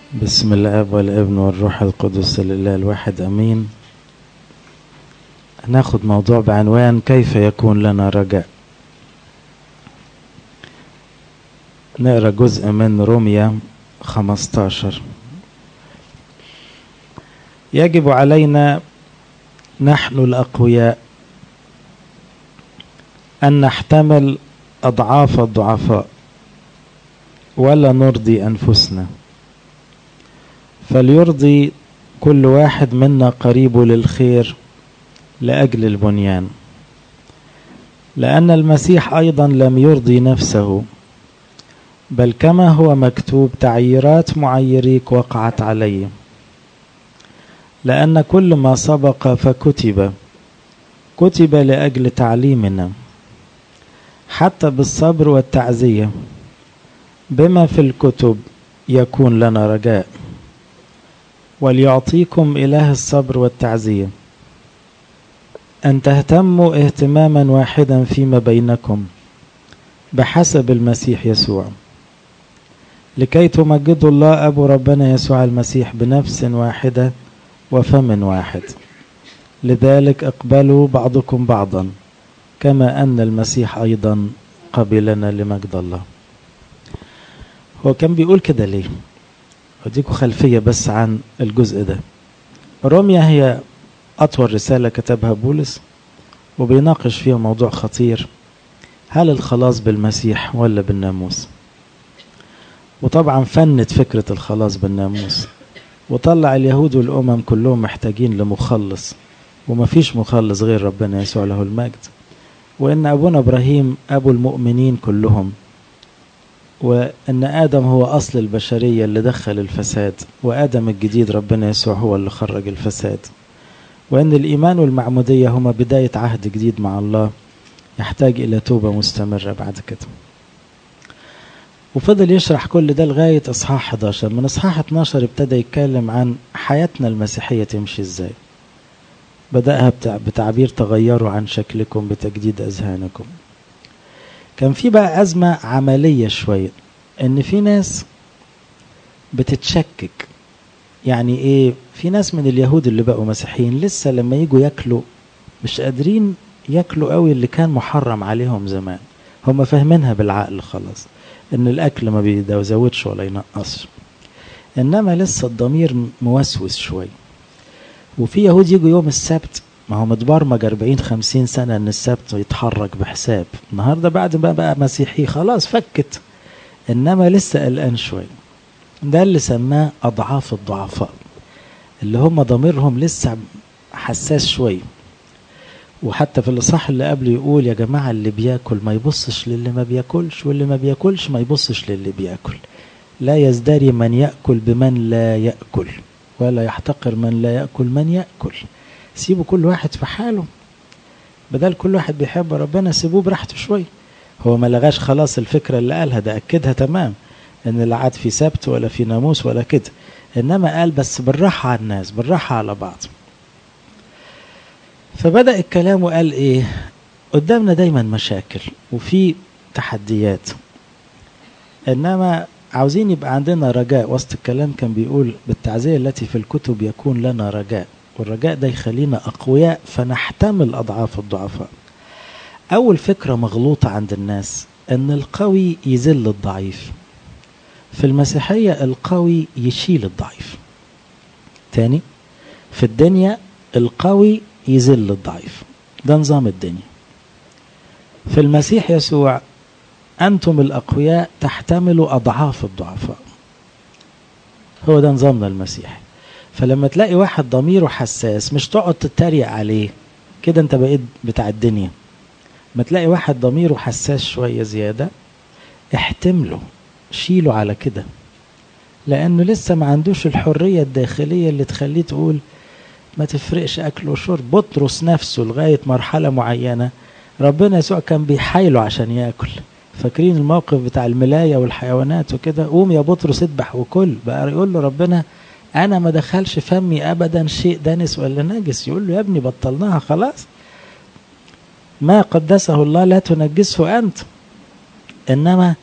بسم الاب والابن والروح القدس لله الواحد امين هناخد موضوع بعنوان كيف يكون لنا رجاء نقرا جزء من روميا 15 يجب علينا نحن الاقوياء ان نحتمل اضعاف الضعفاء ولا نرضي انفسنا فليرضي كل واحد منا قريب للخير لاجل البنيان لان المسيح ايضا لم يرضي نفسه بل كما هو مكتوب تعييرات معيريك وقعت علي لان كل ما سبق فكتب كتب لاجل تعليمنا حتى بالصبر والتعزيه بما في الكتب يكون لنا رجاء وليعطيكم اله الصبر والتعزيه ان تهتموا اهتماما واحدا فيما بينكم بحسب المسيح يسوع لكي تمجدوا الله ابو ربنا يسوع المسيح بنفس واحده وفم واحد لذلك اقبلوا بعضكم بعضا كما ان المسيح ايضا قبلنا لمجد الله هو كان بيقول كده ليه اديكم خلفية بس عن الجزء ده روميا هي أطول رسالة كتبها بولس وبيناقش فيها موضوع خطير هل الخلاص بالمسيح ولا بالناموس وطبعا فند فكرة الخلاص بالناموس وطلع اليهود والأمم كلهم محتاجين لمخلص ومفيش مخلص غير ربنا يسوع له المجد وإن أبونا إبراهيم أبو المؤمنين كلهم وأن آدم هو أصل البشرية اللي دخل الفساد وآدم الجديد ربنا يسوع هو اللي خرج الفساد وأن الإيمان والمعمودية هما بداية عهد جديد مع الله يحتاج إلى توبة مستمرة بعد كده وفضل يشرح كل ده لغاية إصحاح 11 من إصحاح 12 ابتدى يتكلم عن حياتنا المسيحية تمشي إزاي بدأها بتعبير تغيروا عن شكلكم بتجديد أذهانكم كان في بقى أزمة عملية شوية إن في ناس بتتشكك يعني إيه في ناس من اليهود اللي بقوا مسيحيين لسه لما يجوا ياكلوا مش قادرين ياكلوا قوي اللي كان محرم عليهم زمان هم فاهمينها بالعقل خلاص إن الأكل ما بيزودش ولا ينقصش إنما لسه الضمير موسوس شوية وفي يهود يجوا يوم السبت ما هو متبرمج 40 50 سنة ان السبت يتحرك بحساب النهاردة بعد ما بقى مسيحي خلاص فكت انما لسه قلقان شوية ده اللي سماه اضعاف الضعفاء اللي هم ضميرهم لسه حساس شوية وحتى في الاصحاح اللي قبله يقول يا جماعة اللي بياكل ما يبصش للي ما بياكلش واللي ما بياكلش ما يبصش للي بياكل لا يزدري من يأكل بمن لا يأكل ولا يحتقر من لا يأكل من يأكل سيبوا كل واحد في حاله بدل كل واحد بيحب ربنا سيبوه براحته شوية هو ما لغاش خلاص الفكرة اللي قالها ده أكدها تمام إن لا عاد في سبت ولا في ناموس ولا كده إنما قال بس بالراحة على الناس بالراحة على بعض فبدأ الكلام وقال إيه قدامنا دايما مشاكل وفي تحديات إنما عاوزين يبقى عندنا رجاء وسط الكلام كان بيقول بالتعزية التي في الكتب يكون لنا رجاء والرجاء ده يخلينا أقوياء فنحتمل أضعاف الضعفاء أول فكرة مغلوطة عند الناس أن القوي يذل الضعيف في المسيحية القوي يشيل الضعيف تاني في الدنيا القوي يذل الضعيف ده نظام الدنيا في المسيح يسوع أنتم الأقوياء تحتملوا أضعاف الضعفاء هو ده نظامنا المسيحي فلما تلاقي واحد ضميره حساس مش تقعد تتريق عليه كده انت بقيت بتاع الدنيا ما تلاقي واحد ضميره حساس شوية زيادة احتمله شيله على كده لانه لسه ما عندوش الحرية الداخلية اللي تخليه تقول ما تفرقش اكل وشرب بطرس نفسه لغاية مرحلة معينة ربنا يسوع كان بيحايله عشان ياكل فاكرين الموقف بتاع الملاية والحيوانات وكده قوم يا بطرس اذبح وكل بقى يقول له ربنا انا ما دخلش فمي ابدا شيء دنس ولا نجس يقول له يا ابني بطلناها خلاص ما قدسه الله لا تنجسه انت انما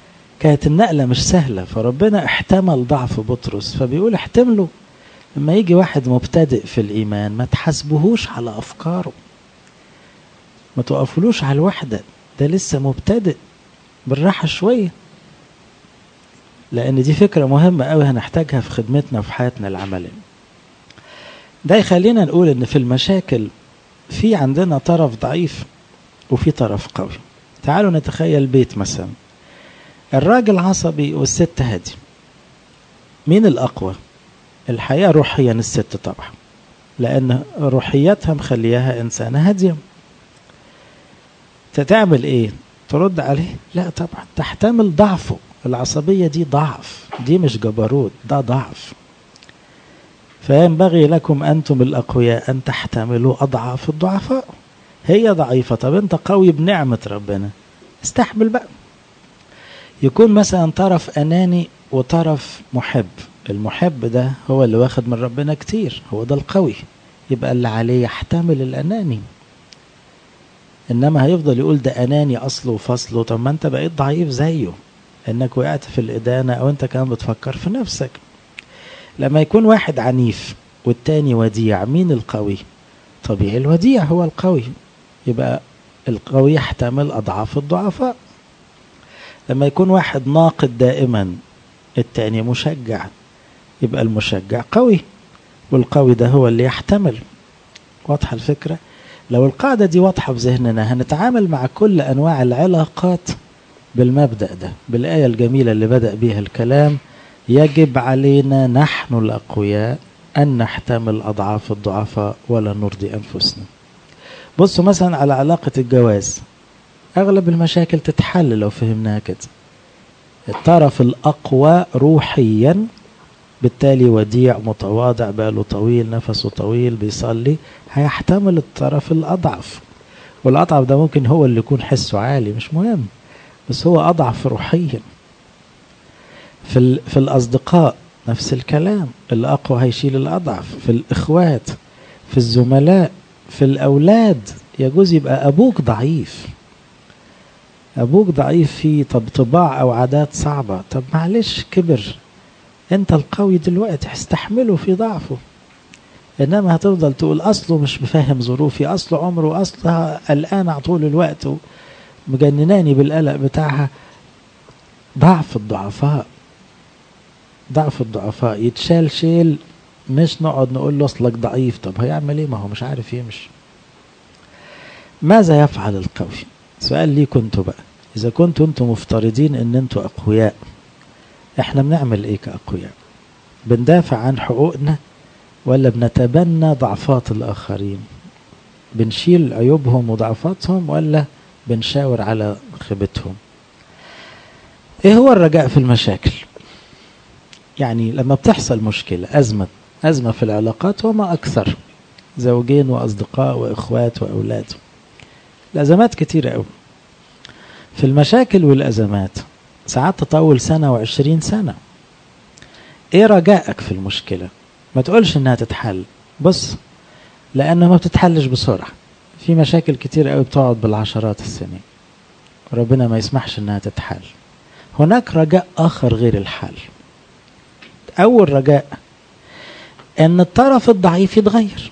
كانت النقلة مش سهلة فربنا احتمل ضعف بطرس فبيقول احتمله لما يجي واحد مبتدئ في الإيمان ما تحاسبوهوش على أفكاره ما تقفلوش على الوحدة ده لسه مبتدئ بالراحة شوية لأن دي فكرة مهمة أوي هنحتاجها في خدمتنا وفي حياتنا العملية ده يخلينا نقول إن في المشاكل في عندنا طرف ضعيف وفي طرف قوي تعالوا نتخيل بيت مثلا الراجل عصبي والست هادي مين الأقوى الحقيقة روحيا الست طبعا لأن روحياتها مخلياها إنسانة هادية تعمل إيه ترد عليه لا طبعا تحتمل ضعفه العصبية دي ضعف دي مش جبروت ده ضعف فينبغي لكم أنتم الأقوياء أن تحتملوا أضعاف الضعفاء هي ضعيفة طب أنت قوي بنعمة ربنا استحمل بقى يكون مثلا طرف أناني وطرف محب المحب ده هو اللي واخد من ربنا كتير هو ده القوي يبقى اللي عليه يحتمل الأناني إنما هيفضل يقول ده أناني أصله وفصله طب ما أنت بقيت ضعيف زيه إنك وقعت في الإدانة أو أنت كمان بتفكر في نفسك لما يكون واحد عنيف والتاني وديع مين القوي طبيعي الوديع هو القوي يبقى القوي يحتمل أضعاف الضعفاء لما يكون واحد ناقد دائما التاني مشجع يبقى المشجع قوي والقوي ده هو اللي يحتمل واضحة الفكرة لو القاعدة دي واضحة في ذهننا هنتعامل مع كل أنواع العلاقات بالمبدأ ده بالآية الجميلة اللي بدأ بيها الكلام يجب علينا نحن الأقوياء أن نحتمل أضعاف الضعفاء ولا نرضي أنفسنا بصوا مثلا على علاقة الجواز أغلب المشاكل تتحل لو فهمناها كده الطرف الأقوى روحيا بالتالي وديع متواضع باله طويل نفسه طويل بيصلي هيحتمل الطرف الأضعف والأضعف ده ممكن هو اللي يكون حسه عالي مش مهم بس هو أضعف روحيا في, في الأصدقاء نفس الكلام الأقوى هيشيل الأضعف في الإخوات في الزملاء في الأولاد يجوز يبقى أبوك ضعيف أبوك ضعيف في طب طباع أو عادات صعبة طب معلش كبر أنت القوي دلوقتي استحمله في ضعفه إنما هتفضل تقول أصله مش مفاهم ظروفي أصله عمره أصلها قلقان على طول الوقت مجنناني بالقلق بتاعها ضعف الضعفاء ضعف الضعفاء يتشال شيل مش نقعد نقول له اصلك ضعيف طب هيعمل ايه ما هو مش عارف يمشي ماذا يفعل القوي سؤال ليكم انتوا بقى اذا كنتوا انتوا مفترضين ان انتوا اقوياء احنا بنعمل ايه كاقوياء بندافع عن حقوقنا ولا بنتبنى ضعفات الاخرين بنشيل عيوبهم وضعفاتهم ولا بنشاور على خيبتهم ايه هو الرجاء في المشاكل يعني لما بتحصل مشكلة أزمة أزمة في العلاقات وما أكثر زوجين وأصدقاء وإخوات وأولاد الأزمات كتيرة أوي في المشاكل والأزمات ساعات تطول سنة وعشرين سنة إيه رجائك في المشكلة ما تقولش إنها تتحل بص لأنه ما بتتحلش بسرعة في مشاكل كتير قوي بتقعد بالعشرات السنين ربنا ما يسمحش إنها تتحل هناك رجاء آخر غير الحل أول رجاء أن الطرف الضعيف يتغير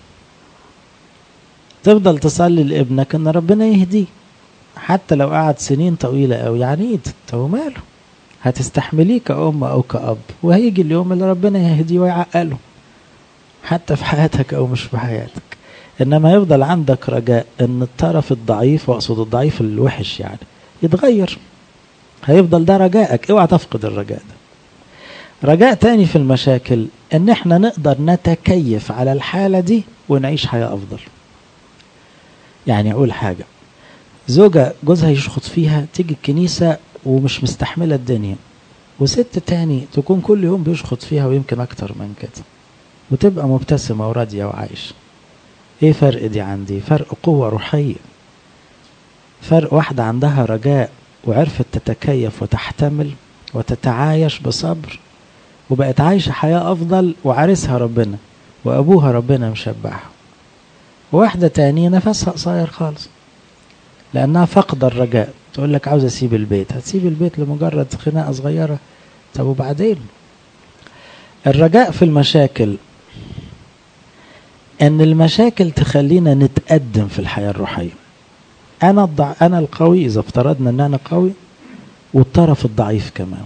تفضل تصلي لابنك أن ربنا يهديه حتى لو قعد سنين طويلة أو عنيد طب ماله هتستحمليه كأم أو كأب وهيجي اليوم اللي ربنا يهديه ويعقله حتى في حياتك أو مش في حياتك إنما يفضل عندك رجاء أن الطرف الضعيف وأقصد الضعيف الوحش يعني يتغير هيفضل ده رجائك اوعى تفقد الرجاء ده رجاء تاني في المشاكل ان احنا نقدر نتكيف على الحالة دي ونعيش حياة افضل يعني اقول حاجة زوجة جوزها يشخط فيها تيجي الكنيسة ومش مستحملة الدنيا وست تاني تكون كل يوم بيشخط فيها ويمكن اكتر من كده وتبقى مبتسمة وراضية وعايشة ايه فرق دي عندي فرق قوة روحية فرق واحدة عندها رجاء وعرفت تتكيف وتحتمل وتتعايش بصبر وبقت عايشة حياة أفضل وعرسها ربنا وأبوها ربنا مشبعها واحدة تانية نفسها قصير خالص لأنها فقد الرجاء تقول لك عاوز اسيب البيت هتسيب البيت لمجرد خناقه صغيره طب وبعدين الرجاء في المشاكل ان المشاكل تخلينا نتقدم في الحياه الروحيه انا الضع... انا القوي اذا افترضنا ان انا قوي والطرف الضعيف كمان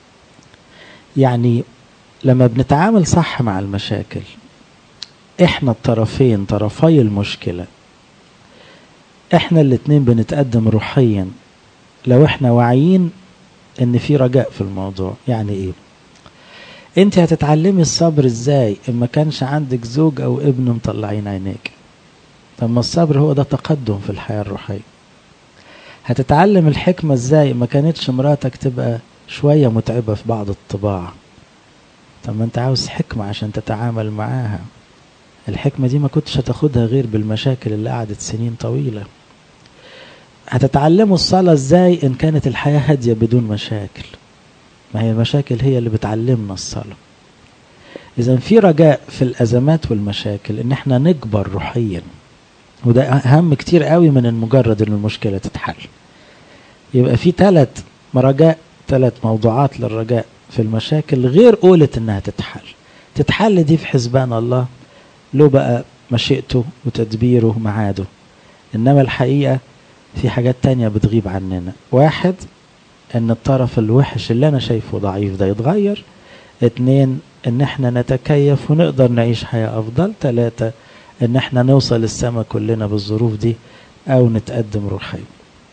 يعني لما بنتعامل صح مع المشاكل احنا الطرفين طرفي المشكله احنا الاتنين بنتقدم روحيا لو احنا واعيين ان في رجاء في الموضوع يعني ايه انت هتتعلمي الصبر ازاي اما كانش عندك زوج او ابن مطلعين عينيك طب ما الصبر هو ده تقدم في الحياة الروحية هتتعلم الحكمة ازاي ما كانتش مراتك تبقى شوية متعبة في بعض الطباع طب ما انت عاوز حكمة عشان تتعامل معاها الحكمة دي ما كنتش هتاخدها غير بالمشاكل اللي قعدت سنين طويلة هتتعلموا الصلاة ازاي ان كانت الحياة هادية بدون مشاكل ما هي المشاكل هي اللي بتعلمنا الصلاة اذا في رجاء في الازمات والمشاكل ان احنا نكبر روحيا وده اهم كتير قوي من المجرد ان المشكلة تتحل يبقى في ثلاث رجاء ثلاث موضوعات للرجاء في المشاكل غير قولة انها تتحل تتحل دي في حسبان الله له بقى مشيئته وتدبيره ومعاده انما الحقيقة في حاجات تانية بتغيب عننا واحد ان الطرف الوحش اللي انا شايفه ضعيف ده يتغير اتنين ان احنا نتكيف ونقدر نعيش حياة افضل تلاتة ان احنا نوصل السما كلنا بالظروف دي او نتقدم روحيا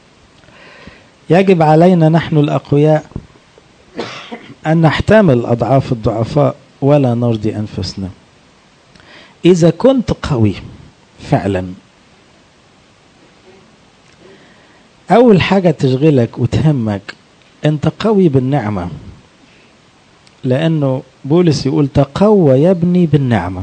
يجب علينا نحن الاقوياء ان نحتمل اضعاف الضعفاء ولا نرضي انفسنا اذا كنت قوي فعلا اول حاجة تشغلك وتهمك انت قوي بالنعمة لانه بولس يقول تقوى يا ابني بالنعمة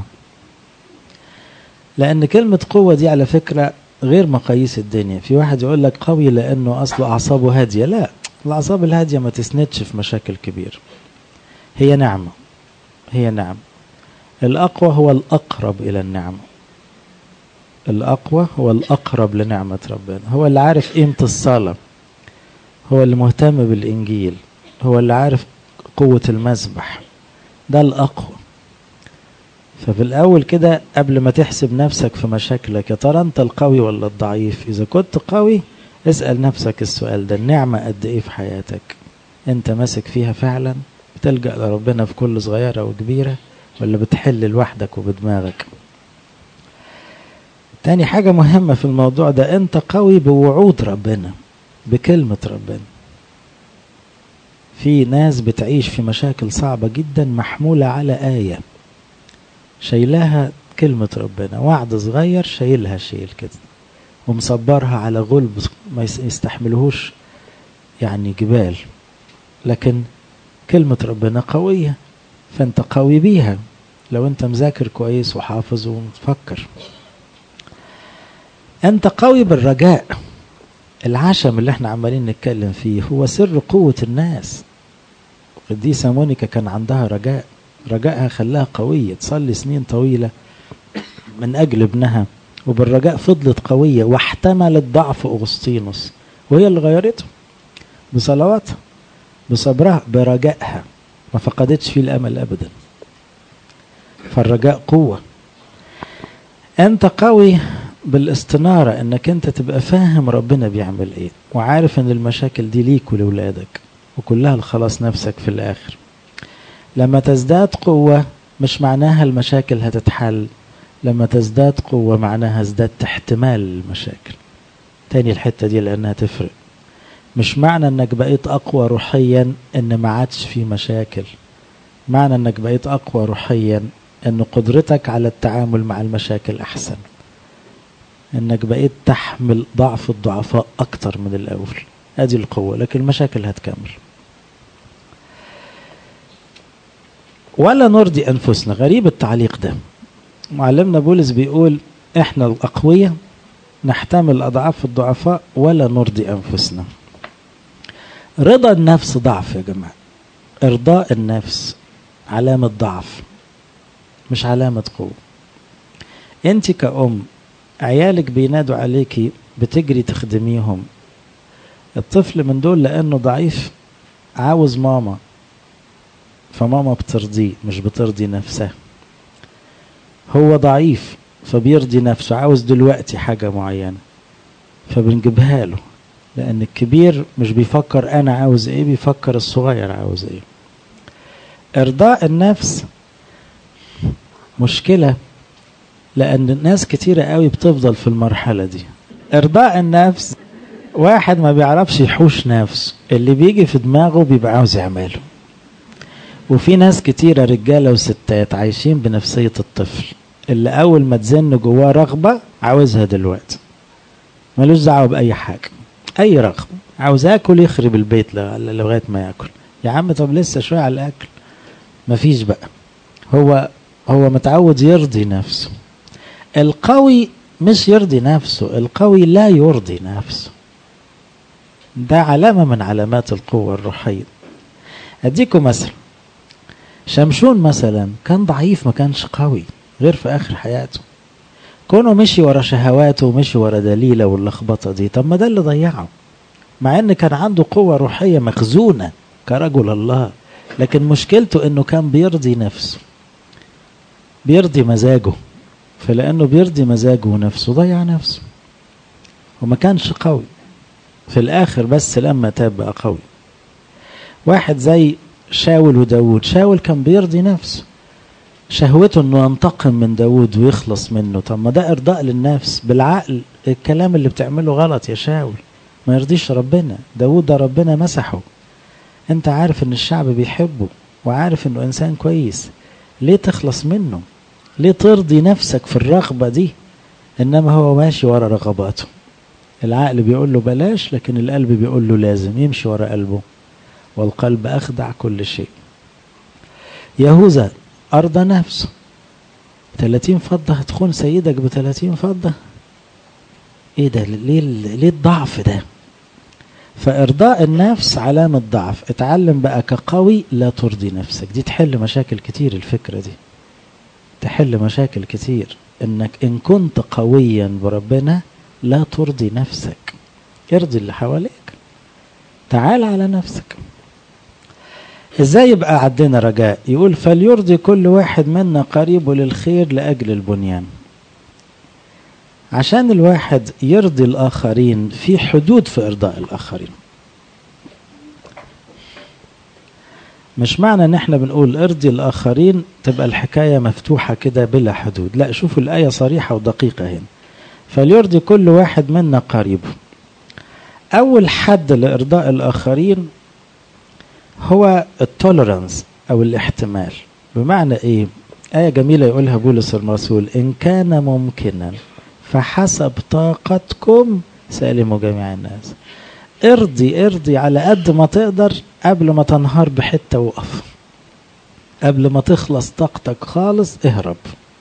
لان كلمة قوة دي على فكرة غير مقاييس الدنيا في واحد يقول لك قوي لانه اصله اعصابه هادية لا الاعصاب الهادية ما تسندش في مشاكل كبيرة هي نعمة هي نعمة الاقوى هو الاقرب الى النعمة الأقوى هو الأقرب لنعمة ربنا هو اللي عارف قيمة الصلاة هو اللي مهتم بالإنجيل هو اللي عارف قوة المسبح ده الأقوى ففي الأول كده قبل ما تحسب نفسك في مشاكلك يا ترى أنت القوي ولا الضعيف إذا كنت قوي اسأل نفسك السؤال ده النعمة قد إيه في حياتك أنت ماسك فيها فعلا بتلجأ لربنا في كل صغيرة وكبيرة ولا بتحل لوحدك وبدماغك تاني حاجة مهمة في الموضوع ده انت قوي بوعود ربنا بكلمة ربنا في ناس بتعيش في مشاكل صعبة جدا محمولة على آية شايلاها كلمة ربنا وعد صغير شايلها شيل كده ومصبرها على غلب ما يستحملهوش يعني جبال لكن كلمة ربنا قوية فانت قوي بيها لو انت مذاكر كويس وحافظ ومفكر انت قوي بالرجاء العشم اللي احنا عمالين نتكلم فيه هو سر قوة الناس قديسة مونيكا كان عندها رجاء رجائها خلاها قوية تصلي سنين طويلة من أجل ابنها وبالرجاء فضلت قوية واحتملت ضعف أغسطينوس وهي اللي غيرته بصلواتها بصبرها برجائها ما فقدتش فيه الأمل أبدا فالرجاء قوة أنت قوي بالاستنارة انك انت تبقى فاهم ربنا بيعمل ايه وعارف ان المشاكل دي ليك ولولادك وكلها الخلاص نفسك في الاخر لما تزداد قوة مش معناها المشاكل هتتحل لما تزداد قوة معناها ازدادت احتمال المشاكل تاني الحتة دي لانها تفرق مش معنى انك بقيت اقوى روحيا ان ما عادش في مشاكل معنى انك بقيت اقوى روحيا ان قدرتك على التعامل مع المشاكل احسن انك بقيت تحمل ضعف الضعفاء اكتر من الاول ادي القوة لكن المشاكل هتكمل ولا نرضي انفسنا غريب التعليق ده معلمنا بولس بيقول احنا الاقوياء نحتمل اضعاف الضعفاء ولا نرضي انفسنا رضا النفس ضعف يا جماعة ارضاء النفس علامة ضعف مش علامة قوة انت كأم عيالك بينادوا عليكي بتجري تخدميهم الطفل من دول لانه ضعيف عاوز ماما فماما بترضيه مش بترضي نفسها هو ضعيف فبيرضي نفسه عاوز دلوقتي حاجة معينة فبنجيبها له لأن الكبير مش بيفكر أنا عاوز إيه بيفكر الصغير عاوز إيه إرضاء النفس مشكلة لأن الناس كتيرة قوي بتفضل في المرحلة دي إرضاء النفس واحد ما بيعرفش يحوش نفسه اللي بيجي في دماغه بيبقى عاوز يعمله وفي ناس كتيرة رجالة وستات عايشين بنفسية الطفل اللي أول ما تزن جواه رغبة عاوزها دلوقتي ملوش دعوة بأي حاجة أي رغبة عاوز آكل يخرب البيت لغاية ما ياكل يا عم طب لسه شوية على الأكل مفيش بقى هو هو متعود يرضي نفسه القوي مش يرضي نفسه القوي لا يرضي نفسه ده علامة من علامات القوة الروحية أديكم مثل شمشون مثلا كان ضعيف ما كانش قوي غير في آخر حياته كونه مشي ورا شهواته ومشي ورا دليله واللخبطة دي طب ما ده اللي ضيعه مع ان كان عنده قوة روحية مخزونة كرجل الله لكن مشكلته انه كان بيرضي نفسه بيرضي مزاجه فلانه بيرضي مزاجه ونفسه ضيع نفسه وما كانش قوي في الاخر بس لما تاب بقى قوي واحد زي شاول وداود شاول كان بيرضي نفسه شهوته انه ينتقم من داود ويخلص منه طب ما ده ارضاء للنفس بالعقل الكلام اللي بتعمله غلط يا شاول ما يرضيش ربنا داود ده ربنا مسحه انت عارف ان الشعب بيحبه وعارف انه انسان كويس ليه تخلص منه ليه ترضي نفسك في الرغبة دي انما هو ماشي ورا رغباته العقل بيقول له بلاش لكن القلب بيقول له لازم يمشي ورا قلبه والقلب أخدع كل شيء يهوذا أرضى نفسه 30 فضة هتخون سيدك ب 30 فضة ايه ده ليه ليه الضعف ده فإرضاء النفس علامة ضعف اتعلم بقى كقوي لا ترضي نفسك دي تحل مشاكل كتير الفكرة دي تحل مشاكل كتير انك ان كنت قويا بربنا لا ترضي نفسك ارضي اللي حواليك تعال على نفسك ازاي يبقى عندنا رجاء يقول فليرضي كل واحد منا قريبه للخير لاجل البنيان عشان الواحد يرضي الاخرين في حدود في ارضاء الاخرين مش معنى ان احنا بنقول ارضي الاخرين تبقى الحكايه مفتوحه كده بلا حدود لا شوفوا الايه صريحه ودقيقه هنا فليرضي كل واحد منا قريبه اول حد لارضاء الاخرين هو التوليرانس او الاحتمال بمعنى ايه آية جميلة يقولها بولس الرسول إن كان ممكنا فحسب طاقتكم سالموا جميع الناس ارضي ارضي على قد ما تقدر قبل ما تنهار بحتة وقف قبل ما تخلص طاقتك خالص اهرب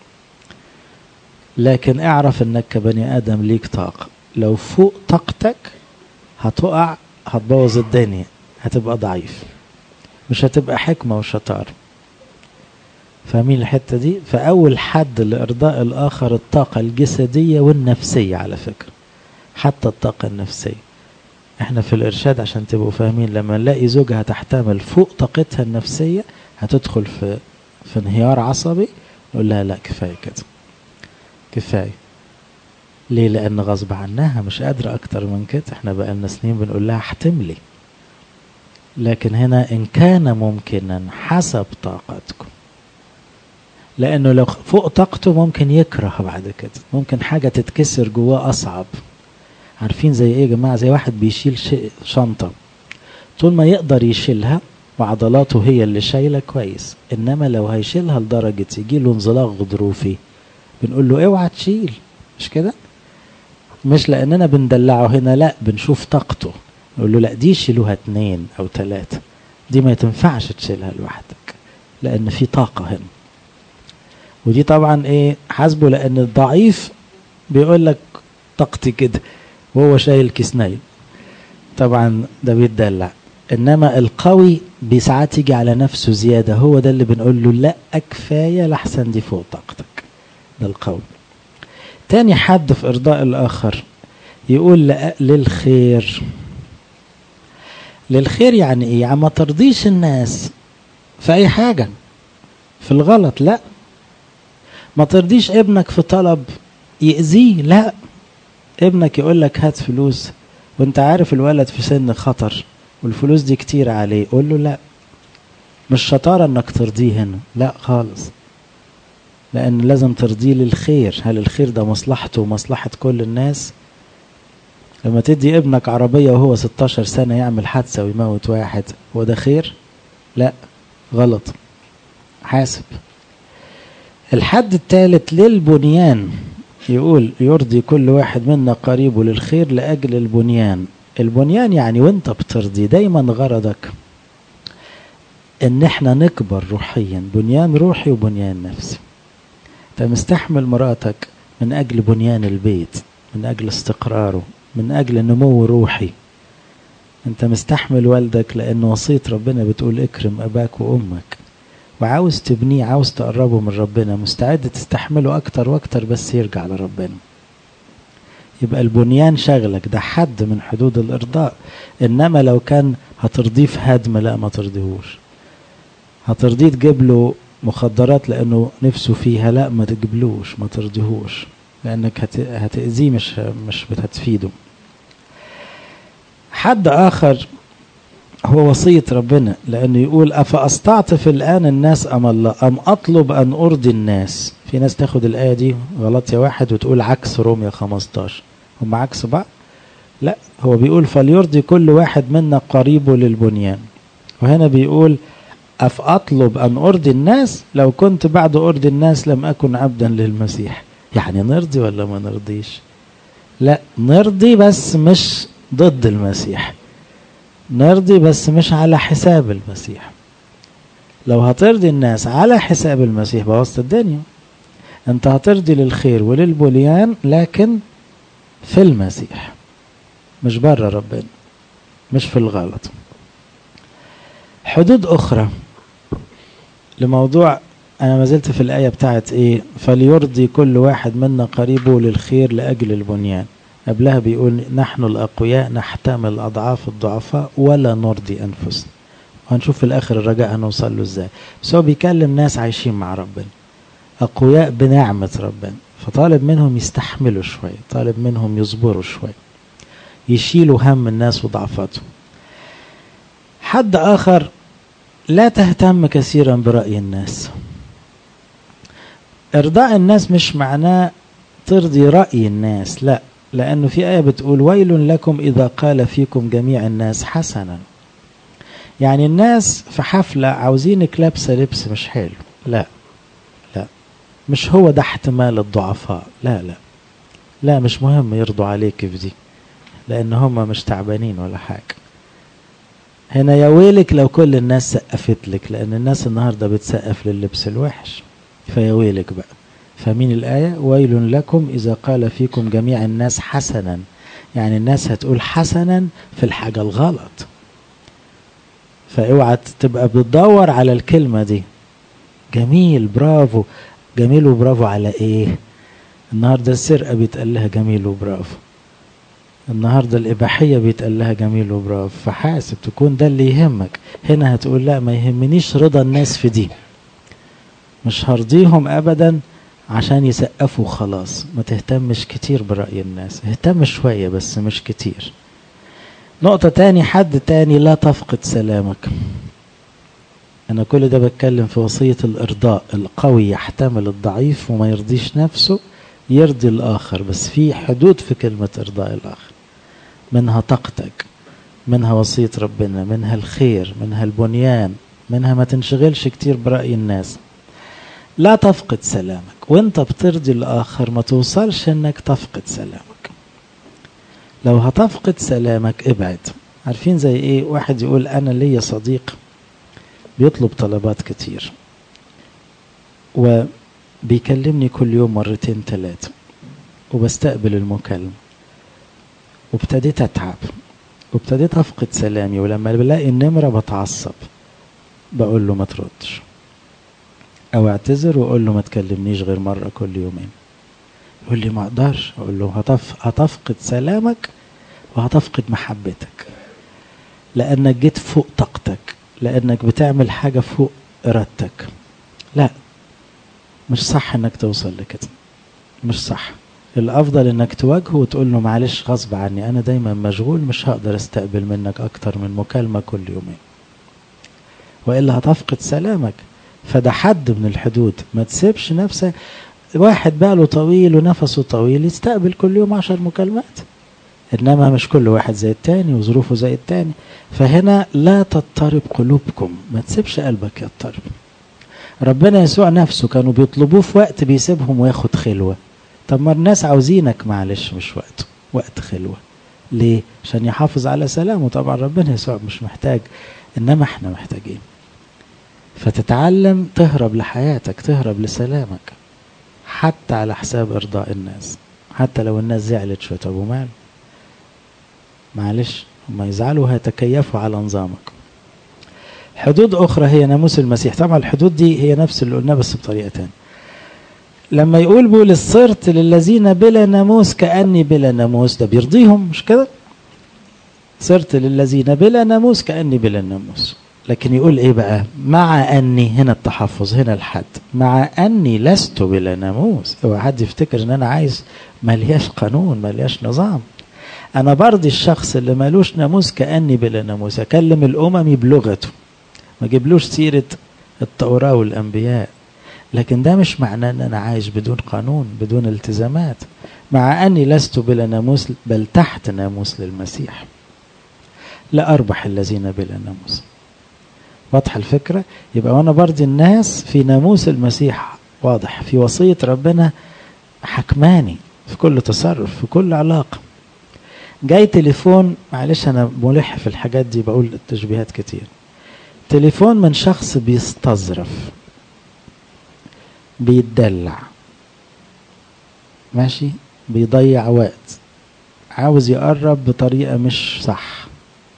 لكن اعرف انك كبني ادم ليك طاقة لو فوق طاقتك هتقع هتبوظ الدنيا هتبقى ضعيف مش هتبقى حكمة وشطارة فاهمين الحتة دي فأول حد لإرضاء الآخر الطاقة الجسدية والنفسية على فكرة حتى الطاقة النفسية احنا في الإرشاد عشان تبقوا فاهمين لما نلاقي زوجها تحتمل فوق طاقتها النفسية هتدخل في في انهيار عصبي نقول لها لا كفاية كده كفاية ليه لأن غصب عنها مش قادرة أكتر من كده احنا بقالنا سنين بنقول لها احتملي لكن هنا إن كان ممكنا حسب طاقتكم لأنه لو فوق طاقته ممكن يكره بعد كده ممكن حاجة تتكسر جواه أصعب عارفين زي إيه يا جماعة زي واحد بيشيل شيء شنطة طول ما يقدر يشيلها وعضلاته هي اللي شايلة كويس إنما لو هيشيلها لدرجة يجيله انزلاق غضروفي بنقول له اوعى تشيل مش كده مش لأننا بندلعه هنا لا بنشوف طاقته نقول له لا دي شيلوها اتنين او تلاتة دي ما تنفعش تشيلها لوحدك لان في طاقة هنا ودي طبعا ايه حاسبه لان الضعيف بيقول لك طاقتي كده وهو شايل كيسنين طبعا ده بيتدلع انما القوي بساعات يجي على نفسه زيادة هو ده اللي بنقول له لا كفاية لحسن دي فوق طاقتك ده القوي تاني حد في ارضاء الاخر يقول للخير للخير يعني ايه يعني ما ترضيش الناس في اي حاجة في الغلط لا ما ترضيش ابنك في طلب يأذيه لا ابنك يقول لك هات فلوس وانت عارف الولد في سن خطر والفلوس دي كتير عليه قول له لا مش شطارة انك ترضيه هنا لا خالص لان لازم ترضيه للخير هل الخير ده مصلحته ومصلحة كل الناس لما تدي ابنك عربية وهو 16 سنة يعمل حادثة ويموت واحد هو ده خير لا غلط حاسب الحد الثالث للبنيان يقول يرضي كل واحد منا قريبه للخير لأجل البنيان البنيان يعني وانت بترضي دايما غرضك ان احنا نكبر روحيا بنيان روحي وبنيان نفسي انت مستحمل مراتك من اجل بنيان البيت من اجل استقراره من اجل نمو روحي انت مستحمل والدك لان وصية ربنا بتقول اكرم اباك وامك وعاوز تبنيه عاوز تقربه من ربنا مستعد تستحمله اكتر واكتر بس يرجع لربنا يبقى البنيان شغلك ده حد من حدود الارضاء انما لو كان هترضيه في هدم لا ما ترضيهوش هترضيه تجيب له مخدرات لانه نفسه فيها لا ما تجيبلوش ما ترضيهوش لانك هتأذيه مش مش هتفيده حد اخر هو وصية ربنا لأنه يقول أفأستعطف الآن الناس أم الله أم أطلب أن أرضي الناس في ناس تاخد الآية دي غلط يا واحد وتقول عكس روميا 15 هم عكس بعض لا هو بيقول فليرضي كل واحد منا قريبه للبنيان وهنا بيقول أفأطلب أن أرضي الناس لو كنت بعد أرضي الناس لم أكن عبدا للمسيح يعني نرضي ولا ما نرضيش لا نرضي بس مش ضد المسيح نرضي بس مش على حساب المسيح لو هترضي الناس على حساب المسيح بوظت الدنيا انت هترضي للخير وللبليان لكن في المسيح مش بره ربنا مش في الغلط حدود اخرى لموضوع انا ما زلت في الايه بتاعت ايه فليرضي كل واحد منا قريبه للخير لاجل البنيان قبلها بيقول نحن الأقوياء نحتمل أضعاف الضعفاء ولا نرضي أنفسنا وهنشوف في الآخر الرجاء هنوصل له إزاي بس هو بيكلم ناس عايشين مع ربنا أقوياء بنعمة ربنا فطالب منهم يستحملوا شوية طالب منهم يصبروا شوية يشيلوا هم الناس وضعفاتهم حد آخر لا تهتم كثيرا برأي الناس إرضاء الناس مش معناه ترضي رأي الناس لا لأنه في آية بتقول ويل لكم إذا قال فيكم جميع الناس حسنا يعني الناس في حفلة عاوزينك لابسة لبس مش حلو لا لا مش هو ده احتمال الضعفاء لا لا لا مش مهم يرضوا عليك في دي لأن هم مش تعبانين ولا حاجة هنا يا ويلك لو كل الناس سقفت لك لأن الناس النهاردة بتسقف لللبس الوحش فيا ويلك بقى فمين الآية ويل لكم إذا قال فيكم جميع الناس حسنا يعني الناس هتقول حسنا في الحاجة الغلط فاوعى تبقى بتدور على الكلمة دي جميل برافو جميل وبرافو على ايه النهاردة السرقة بيتقال لها جميل وبرافو النهاردة الإباحية بيتقال لها جميل وبرافو فحاسب تكون ده اللي يهمك هنا هتقول لا ما يهمنيش رضا الناس في دي مش هرضيهم أبدا عشان يسقفوا خلاص ما تهتمش كتير برأي الناس اهتم شوية بس مش كتير نقطة تاني حد تاني لا تفقد سلامك أنا كل ده بتكلم في وصية الإرضاء القوي يحتمل الضعيف وما يرضيش نفسه يرضي الآخر بس في حدود في كلمة إرضاء الآخر منها طاقتك منها وصية ربنا منها الخير منها البنيان منها ما تنشغلش كتير برأي الناس لا تفقد سلامك وانت بترضي الآخر ما توصلش انك تفقد سلامك لو هتفقد سلامك ابعد عارفين زي ايه واحد يقول انا ليا صديق بيطلب طلبات كتير وبيكلمني كل يوم مرتين ثلاثة وبستقبل المكالمة وابتديت اتعب وابتديت افقد سلامي ولما بلاقي النمرة بتعصب بقول له ما تردش او اعتذر واقول له ما تكلمنيش غير مرة كل يومين يقول لي ما اقدرش اقول له هتف... هتفقد سلامك وهتفقد محبتك لانك جيت فوق طاقتك لانك بتعمل حاجه فوق ارادتك لا مش صح انك توصل لكده مش صح الافضل انك تواجهه وتقول له معلش غصب عني انا دايما مشغول مش هقدر استقبل منك اكتر من مكالمه كل يومين والا هتفقد سلامك فده حد من الحدود ما تسيبش نفسك واحد باله طويل ونفسه طويل يستقبل كل يوم عشر مكالمات انما مش كل واحد زي التاني وظروفه زي التاني فهنا لا تضطرب قلوبكم ما تسيبش قلبك يضطرب ربنا يسوع نفسه كانوا بيطلبوه في وقت بيسيبهم وياخد خلوه طب ما الناس عاوزينك معلش مش وقته وقت خلوه ليه عشان يحافظ على سلامه طبعا ربنا يسوع مش محتاج انما احنا محتاجين فتتعلم تهرب لحياتك تهرب لسلامك حتى على حساب ارضاء الناس حتى لو الناس زعلت شويه طب وماله معلش هم يزعلوا هيتكيفوا على نظامك حدود اخرى هي ناموس المسيح طبعا الحدود دي هي نفس اللي قلناه بس بطريقه تانية لما يقول بولس صرت للذين بلا ناموس كاني بلا ناموس ده بيرضيهم مش كده صرت للذين بلا ناموس كاني بلا ناموس لكن يقول ايه بقى مع اني هنا التحفظ هنا الحد مع اني لست بلا ناموس اوعى حد يفتكر ان انا عايز ملياش قانون ملياش نظام انا برضي الشخص اللي مالوش ناموس كاني بلا ناموس اكلم الاممي بلغته ما اجيبلوش سيره التوراه والانبياء لكن ده مش معناه ان انا عايش بدون قانون بدون التزامات مع اني لست بلا ناموس بل تحت ناموس للمسيح لا اربح الذين بلا ناموس واضحه الفكره يبقى وانا برضي الناس في ناموس المسيح واضح في وصيه ربنا حكماني في كل تصرف في كل علاقه جاي تليفون معلش انا ملح في الحاجات دي بقول التشبيهات كتير تليفون من شخص بيستظرف بيتدلع ماشي بيضيع وقت عاوز يقرب بطريقة مش صح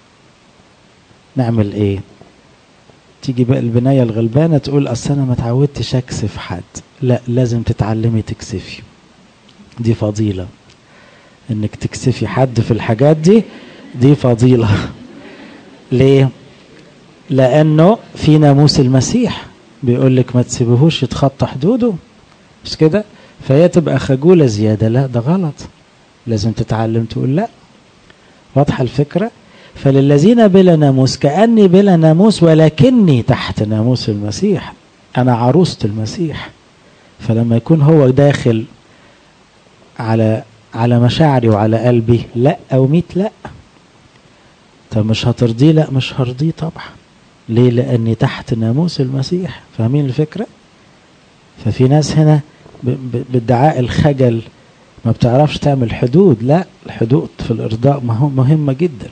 نعمل ايه تيجي بقى البناية الغلبانة تقول اصل انا ما اتعودتش اكسف حد لا لازم تتعلمي تكسفي دي فضيلة انك تكسفي حد في الحاجات دي دي فضيلة ليه لانه في ناموس المسيح بيقول لك ما تسيبهوش يتخطى حدوده مش كده فهي تبقى خجولة زيادة لا ده غلط لازم تتعلم تقول لا واضحة الفكرة فللذين بلا ناموس كأني بلا ناموس ولكني تحت ناموس المسيح أنا عروسة المسيح فلما يكون هو داخل على على مشاعري وعلى قلبي لا أو ميت لا طب مش هترضيه لا مش هرضيه طبعا ليه لأني تحت ناموس المسيح فاهمين الفكرة ففي ناس هنا بادعاء الخجل ما بتعرفش تعمل حدود لا الحدود في الإرضاء مهمة جدا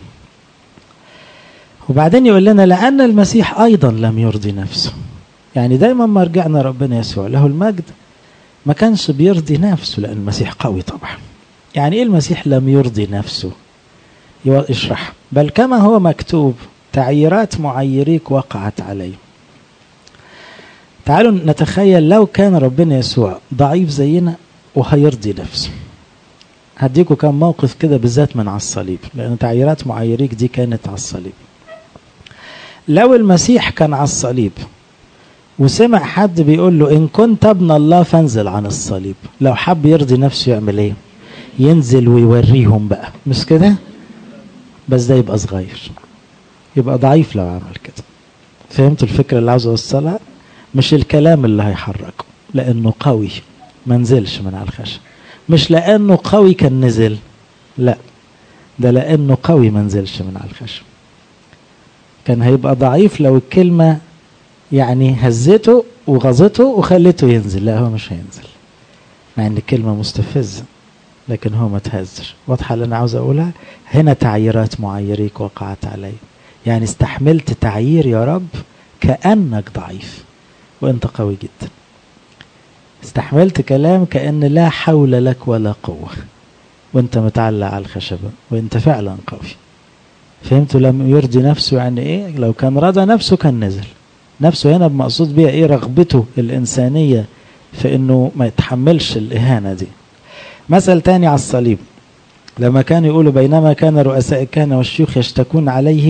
وبعدين يقول لنا لأن المسيح أيضا لم يرضي نفسه يعني دايما ما رجعنا ربنا يسوع له المجد ما كانش بيرضي نفسه لأن المسيح قوي طبعا يعني إيه المسيح لم يرضي نفسه يشرح بل كما هو مكتوب تعييرات معيريك وقعت عليه تعالوا نتخيل لو كان ربنا يسوع ضعيف زينا وهيرضي نفسه هديكوا كم موقف كده بالذات من على الصليب لأن تعييرات معيريك دي كانت على الصليب لو المسيح كان على الصليب وسمع حد بيقول له إن كنت ابن الله فانزل عن الصليب لو حب يرضي نفسه يعمل إيه ينزل ويوريهم بقى مش كده بس ده يبقى صغير يبقى ضعيف لو عمل كده فهمتوا الفكرة اللي عاوز أوصلها مش الكلام اللي هيحركه لأنه قوي ما نزلش من على الخشب مش لأنه قوي كان نزل لا ده لأنه قوي ما نزلش من على الخشب كان هيبقى ضعيف لو الكلمة يعني هزته وغزته وخلته ينزل لا هو مش هينزل مع ان الكلمة مستفزة لكن هو ما تهزش واضحة اللي انا عاوز اقولها هنا تعييرات معيريك وقعت علي يعني استحملت تعيير يا رب كأنك ضعيف وانت قوي جدا استحملت كلام كأن لا حول لك ولا قوة وانت متعلق على الخشبة وانت فعلا قوي فهمتوا لم يرضي نفسه يعني ايه لو كان رضى نفسه كان نزل نفسه هنا بمقصود بيها ايه رغبته الإنسانية في انه ما يتحملش الإهانة دي مثل تاني على الصليب لما كانوا يقولوا بينما كان رؤساء الكهنة والشيوخ يشتكون عليه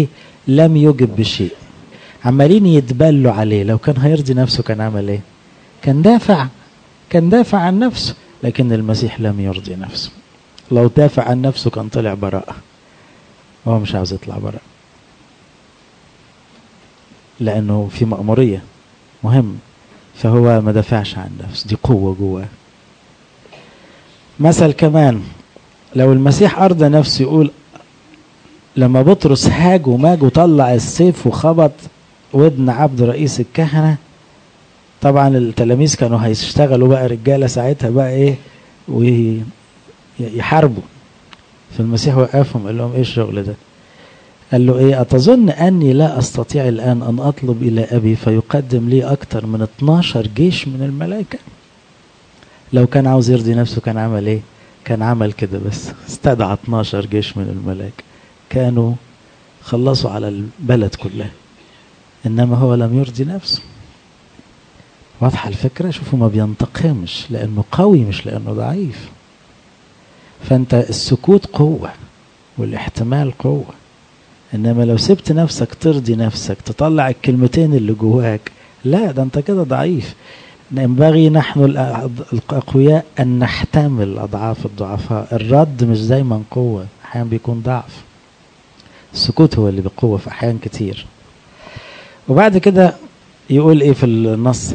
لم يجب بشيء عمالين يتبلوا عليه لو كان هيرضي نفسه كان عمل ايه كان دافع كان دافع عن نفسه لكن المسيح لم يرضي نفسه لو دافع عن نفسه كان طلع براءة هو مش عاوز يطلع براءة لأنه في مأمورية مهم فهو ما دافعش عن نفسه دي قوة جواه مثل كمان لو المسيح أرضى نفسه يقول لما بطرس هاج وماج وطلع السيف وخبط ودن عبد رئيس الكهنة طبعا التلاميذ كانوا هيشتغلوا بقى رجالة ساعتها بقى ايه ويحاربوا فالمسيح وقفهم قال لهم ايه الشغل ده قال له ايه اتظن اني لا استطيع الان ان اطلب الى ابي فيقدم لي اكتر من 12 جيش من الملائكة لو كان عاوز يرضي نفسه كان عمل ايه كان عمل كده بس استدعى 12 جيش من الملائكة كانوا خلصوا على البلد كلها انما هو لم يرضي نفسه واضحة الفكرة شوفوا ما بينتقمش لأنه قوي مش لأنه ضعيف فأنت السكوت قوة والاحتمال قوة إنما لو سبت نفسك ترضي نفسك تطلع الكلمتين اللي جواك لا ده أنت كده ضعيف ينبغي نحن الأقوياء أن نحتمل أضعاف الضعفاء الرد مش دايما قوة أحيانا بيكون ضعف السكوت هو اللي بقوة في أحيان كتير وبعد كده يقول إيه في النص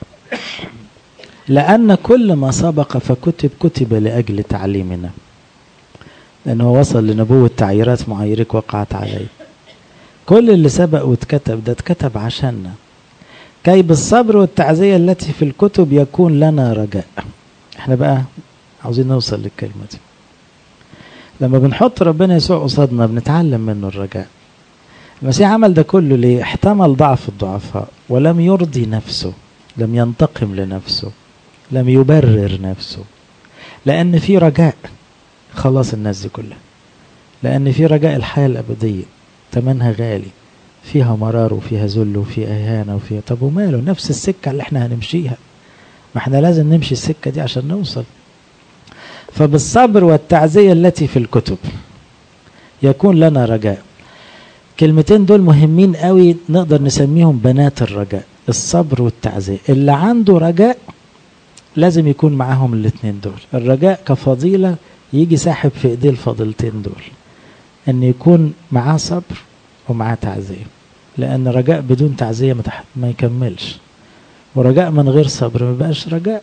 لأن كل ما سبق فكتب كتب لأجل تعليمنا لأنه وصل لنبوة تعييرات معيرك وقعت عليه كل اللي سبق واتكتب ده اتكتب عشاننا كي بالصبر والتعزية التي في الكتب يكون لنا رجاء احنا بقى عاوزين نوصل للكلمة دي لما بنحط ربنا يسوع قصادنا بنتعلم منه الرجاء المسيح عمل ده كله ليه احتمل ضعف الضعفاء ولم يرضي نفسه لم ينتقم لنفسه لم يبرر نفسه لأن في رجاء خلاص الناس دي كلها لأن في رجاء الحياة الأبدية تمنها غالي فيها مرار وفيها ذل وفيها إهانة وفيها طب وماله نفس السكة اللي احنا هنمشيها ما احنا لازم نمشي السكة دي عشان نوصل فبالصبر والتعزية التي في الكتب يكون لنا رجاء كلمتين دول مهمين قوي نقدر نسميهم بنات الرجاء الصبر والتعزية اللي عنده رجاء لازم يكون معاهم الاثنين دول الرجاء كفضيلة يجي ساحب في ايديه الفضيلتين دول ان يكون معاه صبر ومعاه تعزية لان رجاء بدون تعزية ما, تحت ما يكملش ورجاء من غير صبر ما بقاش رجاء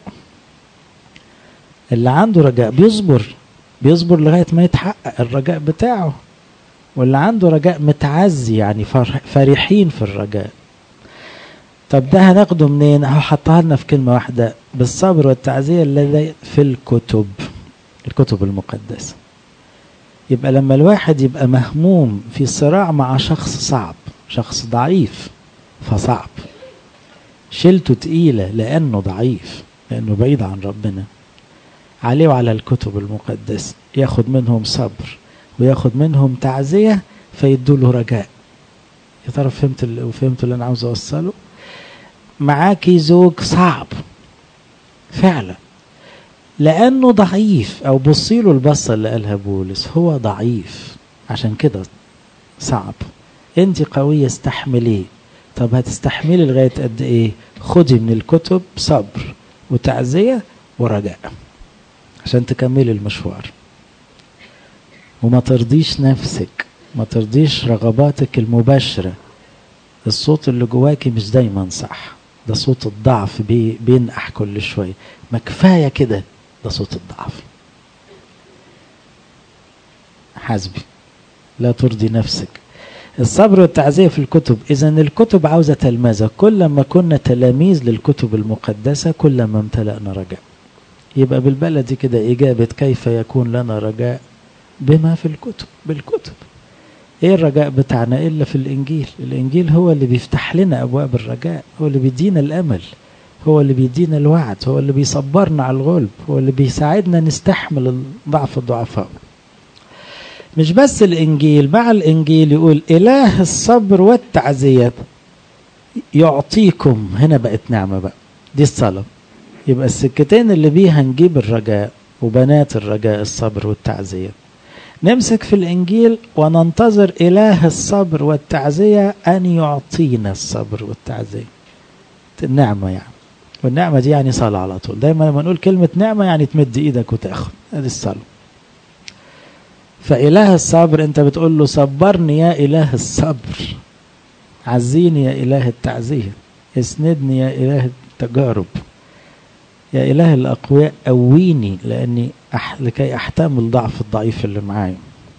اللي عنده رجاء بيصبر بيصبر لغاية ما يتحقق الرجاء بتاعه واللي عنده رجاء متعزي يعني فرحين في الرجاء طب ده هناخده منين اهو حطها لنا في كلمة واحدة بالصبر والتعزية الذي في الكتب الكتب المقدسة يبقى لما الواحد يبقى مهموم في صراع مع شخص صعب شخص ضعيف فصعب شيلته تقيلة لأنه ضعيف لأنه بعيد عن ربنا عليه وعلى الكتب المقدسة ياخد منهم صبر وياخد منهم تعزية فيدوله رجاء يا ترى فهمت وفهمت اللي انا عاوز اوصله معاكي زوج صعب فعلا لانه ضعيف او بصي له البصه اللي قالها بولس هو ضعيف عشان كده صعب انت قويه استحمليه طب هتستحملي لغايه قد ايه خدي من الكتب صبر وتعزيه ورجاء عشان تكملي المشوار وما ترضيش نفسك ما ترضيش رغباتك المباشرة الصوت اللي جواكي مش دايما صح ده صوت الضعف بي بينقح كل شوية ما كفاية كده ده صوت الضعف حسبي لا ترضي نفسك الصبر والتعزية في الكتب إذا الكتب عاوزة تلمذة كل ما كنا تلاميذ للكتب المقدسة كل ما امتلأنا رجاء يبقى بالبلدي كده إجابة كيف يكون لنا رجاء بما في الكتب بالكتب ايه الرجاء بتاعنا الا في الانجيل الانجيل هو اللي بيفتح لنا ابواب الرجاء هو اللي بيدينا الامل هو اللي بيدينا الوعد هو اللي بيصبرنا على الغلب هو اللي بيساعدنا نستحمل ضعف الضعفاء مش بس الانجيل مع الانجيل يقول اله الصبر والتعزية يعطيكم هنا بقت نعمة بقى دي الصلاة يبقى السكتين اللي بيها نجيب الرجاء وبنات الرجاء الصبر والتعزية نمسك في الإنجيل وننتظر إله الصبر والتعزية أن يعطينا الصبر والتعزية النعمة يعني والنعمة دي يعني صلاة على طول دايما لما نقول كلمة نعمة يعني تمد إيدك وتاخد هذه الصلاة فإله الصبر أنت بتقول له صبرني يا إله الصبر عزيني يا إله التعزية اسندني يا إله التجارب يا إله الأقوياء قويني لأني أح... لكي أحتمل ضعف الضعيف اللي معايا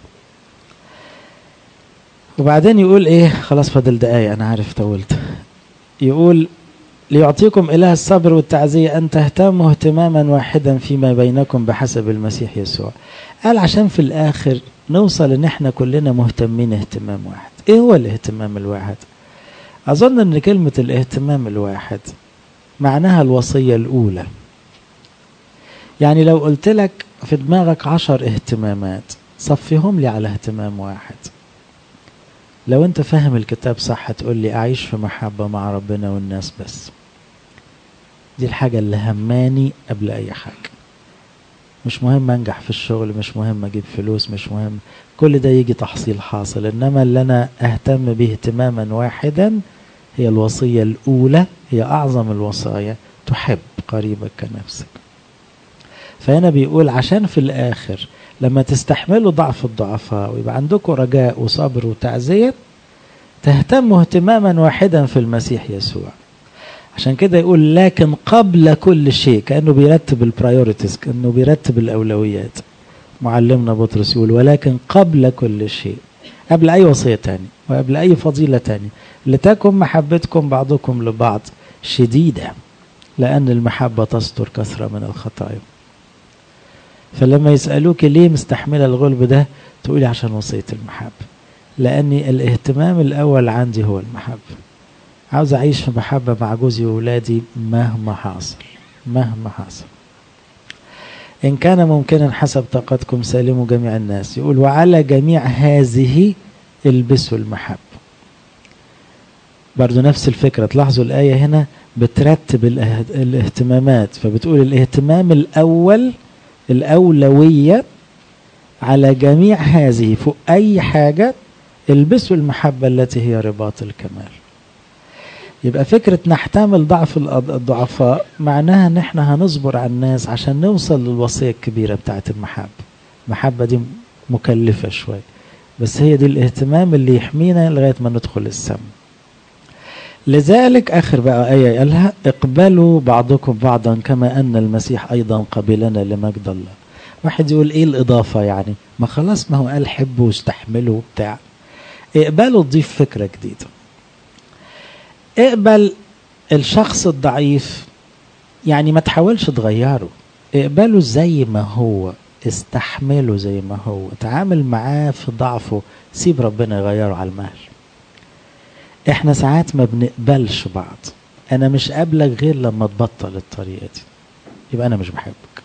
وبعدين يقول إيه خلاص فاضل دقايق أنا عارف طولت يقول ليعطيكم إله الصبر والتعزية أن تهتموا اهتماما واحدا فيما بينكم بحسب المسيح يسوع قال عشان في الآخر نوصل إن إحنا كلنا مهتمين اهتمام واحد إيه هو الاهتمام الواحد أظن أن كلمة الاهتمام الواحد معناها الوصية الأولى يعني لو قلت لك في دماغك عشر اهتمامات صفيهم لي على اهتمام واحد لو انت فاهم الكتاب صح تقول لي اعيش في محبة مع ربنا والناس بس دي الحاجة اللي هماني قبل اي حاجة مش مهم انجح في الشغل مش مهم اجيب فلوس مش مهم كل ده يجي تحصيل حاصل انما اللي انا اهتم به اهتماما واحدا هي الوصية الاولى هي اعظم الوصايا تحب قريبك كنفسك فهنا بيقول عشان في الاخر لما تستحملوا ضعف الضعفاء ويبقى عندكم رجاء وصبر وتعزية تهتموا اهتماما واحدا في المسيح يسوع عشان كده يقول لكن قبل كل شيء كأنه بيرتب البرايورتيز كأنه بيرتب الأولويات معلمنا بطرس يقول ولكن قبل كل شيء قبل أي وصية تاني وقبل أي فضيلة تاني لتكن محبتكم بعضكم لبعض شديدة لأن المحبة تستر كثرة من الخطايا فلما يسألوك ليه مستحملة الغلب ده تقولي عشان وصية المحبة لأني الاهتمام الأول عندي هو المحبة عاوز أعيش في محبة مع جوزي وولادي مهما حصل مهما حصل إن كان ممكنا حسب طاقتكم سالموا جميع الناس يقول وعلى جميع هذه البسوا المحبة برضو نفس الفكرة تلاحظوا الآية هنا بترتب الاهتمامات فبتقول الاهتمام الأول الأولوية على جميع هذه فوق أي حاجة البسوا المحبة التي هي رباط الكمال يبقى فكرة نحتمل ضعف الضعفاء معناها ان احنا هنصبر على الناس عشان نوصل للوصية الكبيرة بتاعت المحبة المحبة دي مكلفة شوية بس هي دي الاهتمام اللي يحمينا لغاية ما ندخل السم لذلك آخر بقى آية قالها اقبلوا بعضكم بعضا كما أن المسيح أيضا قبلنا لمجد الله واحد يقول ايه الإضافة يعني ما خلاص ما هو قال حبوا واستحملوا وبتاع اقبلوا تضيف فكرة جديدة اقبل الشخص الضعيف يعني ما تحاولش تغيره اقبله زي ما هو استحمله زي ما هو تعامل معاه في ضعفه سيب ربنا يغيره على المهل احنا ساعات ما بنقبلش بعض انا مش قابلك غير لما تبطل الطريقه دي يبقى انا مش بحبك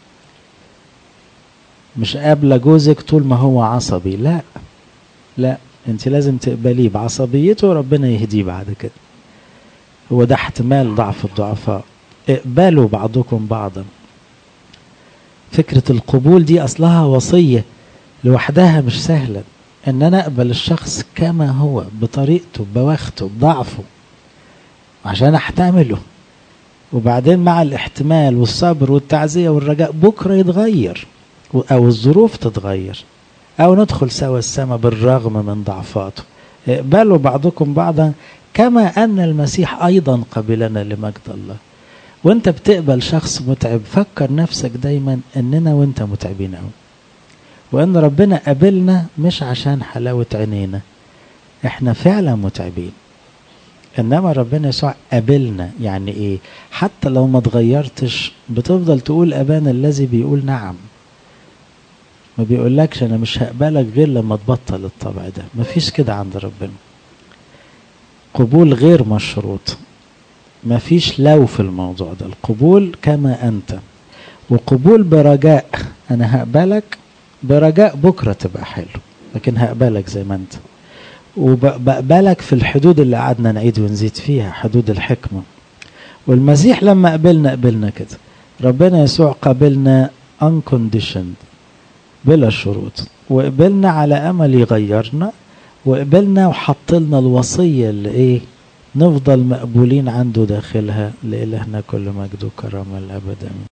مش قابله جوزك طول ما هو عصبي لا لا انت لازم تقبليه بعصبيته وربنا يهديه بعد كده هو ده احتمال ضعف الضعفاء اقبلوا بعضكم بعضا فكرة القبول دي أصلها وصية لوحدها مش سهلة ان انا اقبل الشخص كما هو بطريقته بواخته بضعفه عشان احتمله وبعدين مع الاحتمال والصبر والتعزية والرجاء بكرة يتغير او الظروف تتغير او ندخل سوا السماء بالرغم من ضعفاته اقبلوا بعضكم بعضا كما ان المسيح ايضا قبلنا لمجد الله وانت بتقبل شخص متعب فكر نفسك دايما اننا وانت متعبين قوي وان ربنا قابلنا مش عشان حلاوة عينينا احنا فعلا متعبين انما ربنا يسوع قابلنا يعني ايه حتى لو ما اتغيرتش بتفضل تقول ابانا الذي بيقول نعم ما بيقولكش انا مش هقبلك غير لما تبطل الطبع ده مفيش كده عند ربنا قبول غير مشروط مفيش لو في الموضوع ده القبول كما انت وقبول برجاء انا هقبلك برجاء بكرة تبقى حلو لكن هقبلك زي ما انت وبقبلك في الحدود اللي قعدنا نعيد ونزيد فيها حدود الحكمة والمسيح لما قبلنا قبلنا كده ربنا يسوع قبلنا unconditioned بلا شروط وقبلنا على امل يغيرنا وقبلنا وحط لنا الوصيه اللي ايه نفضل مقبولين عنده داخلها لإلهنا كل مجد وكرامه الابد امين